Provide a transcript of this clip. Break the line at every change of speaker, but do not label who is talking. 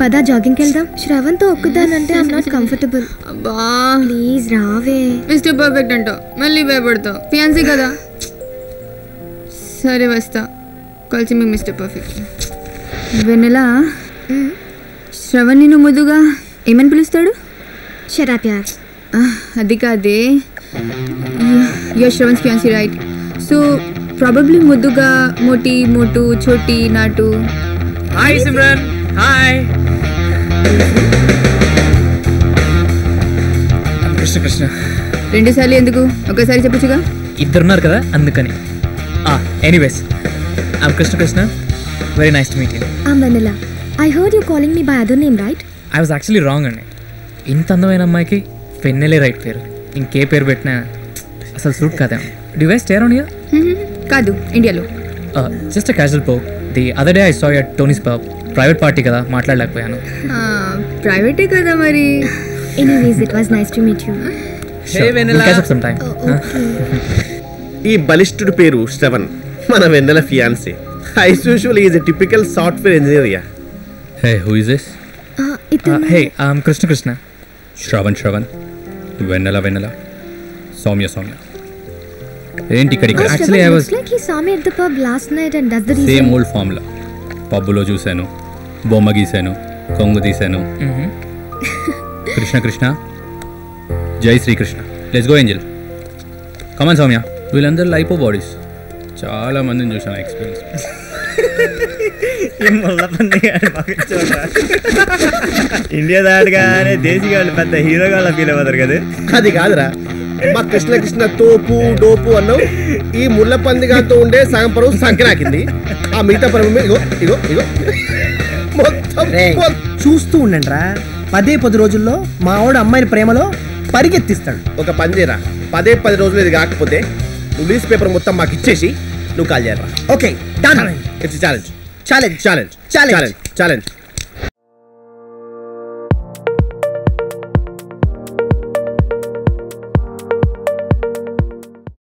పదా జాగింగ్కి వెళ్దాం శ్రవంతో ఒక్కదానంటే ఐమ్ నాట్ కంఫర్టబుల్
అబ్బా
ప్లీజ్ రావే
మిస్టర్ పర్ఫెక్ట్ అంటావు మళ్ళీ భయపడతావు ఫియాన్సీ కదా సరే వస్తా కలిసి మీ మిస్టర్ పర్ఫెక్ట్ వెన్నెలా శ్రవణ్ నిన్ను ముద్దుగా ఏమని పిలుస్తాడు
షరా ప్యార్
ఆ, అది కాదే యో శ్రవణ్స్ ఫియాన్సీ రైట్ సో ప్రాబబ్లీ ముద్దుగా మోటి మోటు చోటి నాటు
హాయ్ సిమ్రన్ హాయ్ కృష్ణ కృష్ణ
రెండు సార్లు ఎందుకు ఒకసారి చెప్పొచ్చుగా
ఇద్దరున్నారు కదా అందుకని anyways I'm Krishna Krishna very nice to meet you
I'm Vennela I heard you calling me by other name right
I was actually wrong అండి ఇంత అందమైన అమ్మాయికి పెన్నెలే రైట్ పేరు ఇంకే పేరు పెట్టినా అసలు సూట్ కాదేమో the why stare on you
hmm, కాదు ఇండియాలో
జస్ట్ క్యాజువల్ పో the other day I saw your Tony's pub private party కదా మాట్లాడలేకపోయాను
ప్రైవేటే కదా మరి
anyways it was nice to meet you
some time
ఈ బలిష్ఠుడి పేరు శ్రవణ్ మన Vennela fiancee as usual is a typical software engineer ya
hey who is this
ఇతను
హే ఐమ్ కృష్ణ కృష్ణ
శ్రవణ్ శ్రవణ్ వెన్నెల వెన్నెల సౌమ్య సౌమ్య ఏంటి ఇక్కడికి
Oh,
Actually,
Shravan
I
looks
was-
like he saw me at the pub last night and that's the
same
reason.
Old ఫామ్లా పబ్బులో చూశాను బొమ్మ గీశాను కొంగు తీశాను కృష్ణ కృష్ణ జై Srikrishna let's go angel come on Soumya వీళ్ళందరూ లైపో బాడీస్ చాలా మందిని చూసాను ఎక్స్పీరియన్స్
ఇండియా దాటగానే దేశీగాళ్ళు పెద్ద హీరోగా ఫీల్ అవుతారు కదా
అది కాదురా మా కృష్ణ కృష్ణ తోపు డోపు అన్నావు ఈ ముళ్ళ పందిగాతో ఉండే సగం పరువు సంక్రాకింది ఆ మిగతా పరువు ఇగో ఇగో ఇగో మొత్తం
రేయ్,
మొత్తం.
చూస్తూ ఉండండి రా పదే పది రోజుల్లో మా ఆవిడ అమ్మాయిని ప్రేమలో పరిగెత్తిస్తాడు
ఒక పని చేయరా పదే పది రోజులు ఇది కాకపోతే నువ్వు న్యూస్ పేపర్ మొత్తం మాకు ఇచ్చేసి నువ్వు కాల్ చేయరా
okay done
it's challenge
challenge
challenge
Challenge.
Challenge challenge